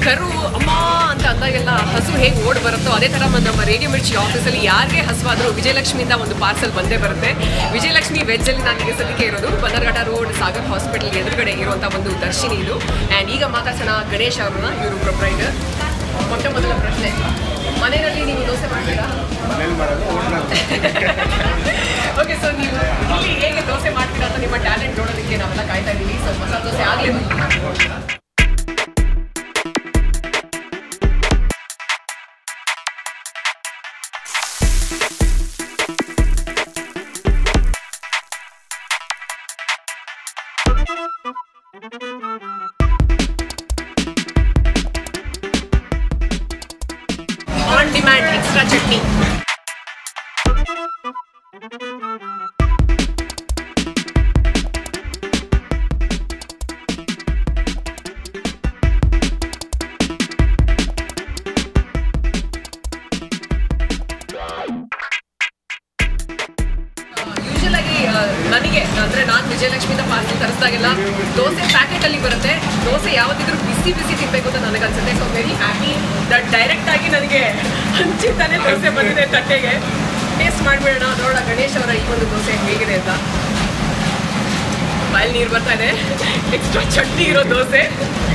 ಕರು ಅಮ್ಮ ಅಂತ ಅಂದಾಗೆಲ್ಲ ಹಸು ಹೇಗೆ ಓಡ್ ಬರುತ್ತೋ ಅದೇ ಥರ ನಮ್ಮ ರೇಡಿಯೋ ಮಿರ್ಚಿ ಆಫೀಸಲ್ಲಿ ಯಾರಿಗೆ ಹಸುವಾದರೂ ವಿಜಯಲಕ್ಷ್ಮಿಯಿಂದ ಒಂದು ಪಾರ್ಸಲ್ ಬಂದೇ ಬರುತ್ತೆ ವಿಜಯಲಕ್ಷ್ಮಿ ವೆಜ್ಜಲ್ಲಿ ನನಗೆ ಸದ್ಯಕ್ಕೆ ಇರೋದು ಬನ್ನರ್ಘಾಟ ರೋಡ್ ಸಾಗರ್ ಹಾಸ್ಪಿಟಲ್ ಎದುರುಗಡೆ ಇರುವಂಥ ಒಂದು ದರ್ಶಿನಿ ಇದು ಆ್ಯಂಡ್ ಈಗ ಮಾತಾಡ್ಸೋಣ ಗಣೇಶ್ ಅವ್ರನ್ನ ಇವರು ಪ್ರೊಪ್ರೈಟರ್ ಮೊಟ್ಟ ಮೊದಲ ಪ್ರಶ್ನೆ ಮನೆಯಲ್ಲಿ ನೀವು ದೋಸೆ ಮಾಡ್ತೀರಾ ಮನೇಲಿ ಮಾಡೋದು ಹೋಟ್ಲಲ್ಲಿ ಓಕೆ ಸೊ ನೀವು ಇಲ್ಲಿ ಹೇಗೆ ದೋಸೆ ಮಾಡ್ತೀರಾ ಅಂತ ನಿಮ್ಮ ಟ್ಯಾಲೆಂಟ್ ನೋಡೋದಕ್ಕೆ ನಾವೆಲ್ಲ ಕಾಯ್ತಾ ಇದ್ದೀವಿ ಸೊ ಮಸಾಲೆ ದೋಸೆ ಆಗಲಿ on demand extra chutney usual ಆಗಿ ಆ, ನನಗೆ ಅಂದ್ರೆ ನಾನು ವಿಜಯಲಕ್ಷ್ಮಿಯಿಂದ ಪಾರ್ಸಲ್ ತರಿಸಿದಾಗೆಲ್ಲ ದೋಸೆ ಪ್ಯಾಕೆಟ್ ಅಲ್ಲಿ ಬರುತ್ತೆ ದೋಸೆ ಯಾವತ್ತಿದ್ರೂ ಬಿಸಿ ಬಿಸಿ ತಿನ್ಬೇಕು ಅಂತ ನನಗೆ ಅನ್ಸುತ್ತೆ so very happy that direct ಆಗಿ ನನಗೆ ಹಂಚಿತಾನೆ ದೋಸೆ ಬಂದಿದೆ ತಟ್ಟೆಗೆ ಟೇಸ್ಟ್ ಮಾಡ್ಬಿಡೋಣ ನೋಡೋಣ ಗಣೇಶ್ ಅವರ ಈ ಒಂದು ದೋಸೆ ಹೇಗಿದೆ ಅಂತ ಬಾಯಲ್ಲಿ ನೀರು ಬರ್ತಾ ಇದೆ ಎಕ್ಸ್ಟ್ರಾ ಚಟ್ನಿ ಇರೋ ದೋಸೆ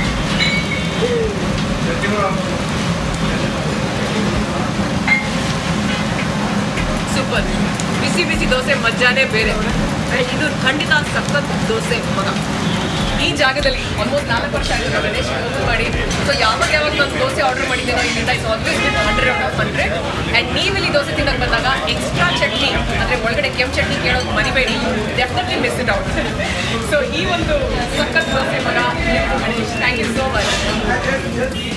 ಸೂಪರ್ ಬಿಸಿ ಬಿಸಿ ದೋಸೆ ಮಜಾನೇ ಬೇರೆ And ಇದು ಖಂಡಿತ ಸಖತ್ ದೋಸೆ ಮಗ ಈ ಜಾಗದಲ್ಲಿ ಆಲ್ಮೋಸ್ಟ್ ನಾಲ್ಕು ವರ್ಷ ಆಗಿದೆ ಗಣೇಶ್ ಓಪನ್ ಮಾಡಿ ಸೊ ಯಾವಾಗ ಯಾವಾಗ ನಾನು ದೋಸೆ ಆರ್ಡರ್ ಮಾಡಿದ್ದೇನೋ ಇಲ್ಲಿಂದ is always with hundred out of hundred and ನೀವು ಇಲ್ಲಿ ದೋಸೆ ತಿನ್ನಕ್ಕೆ ಬಂದಾಗ ಎಕ್ಸ್ಟ್ರಾ ಚಟ್ನಿ ಅಂದರೆ ಒಳಗಡೆ ಕೆಂಪು ಚಟ್ನಿ ಕೇಳೋದು ಮರಿಬೇಡಿ definitely miss it out so ಈ ಒಂದು ಸಖತ್ ದೋಸೆ ಮಗ Ganesh thank you so much